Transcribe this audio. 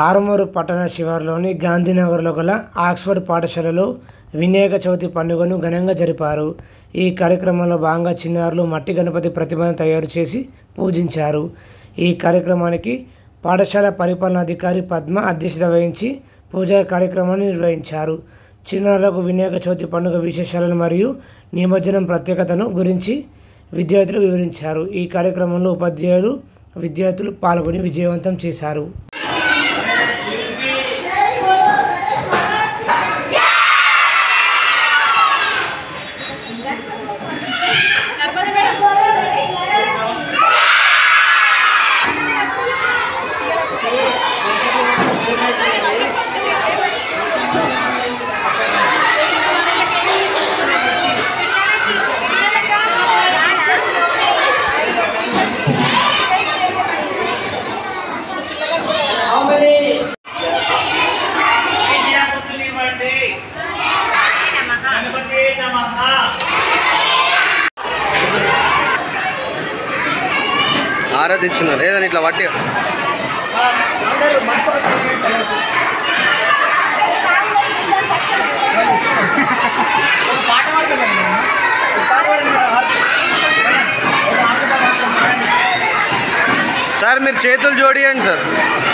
ఆరుమూరు పట్టణ శివారులోని గాంధీనగర్లో గల ఆక్స్ఫర్డ్ పాఠశాలలో వినాయక చవితి పండుగను ఘనంగా జరిపారు ఈ కార్యక్రమంలో భాగంగా చిన్నారులు మట్టి గణపతి ప్రతిమను తయారు చేసి పూజించారు ఈ కార్యక్రమానికి పాఠశాల పరిపాలనాధికారి పద్మ అధ్యక్షత వహించి పూజా కార్యక్రమాన్ని నిర్వహించారు చిన్నారులకు వినాయక చవితి పండుగ విశేషాలను మరియు నిమజ్జనం ప్రత్యేకతను గురించి విద్యార్థులు వివరించారు ఈ కార్యక్రమంలో ఉపాధ్యాయులు విద్యార్థులు పాల్గొని విజయవంతం చేశారు విద్యార్థులు ఇవ్వండి గణపతి నమః ఆరాధించున్నారు ఏదైనా ఇట్లా వట్టి సార్ మీరు చేతులు జోడియండి సార్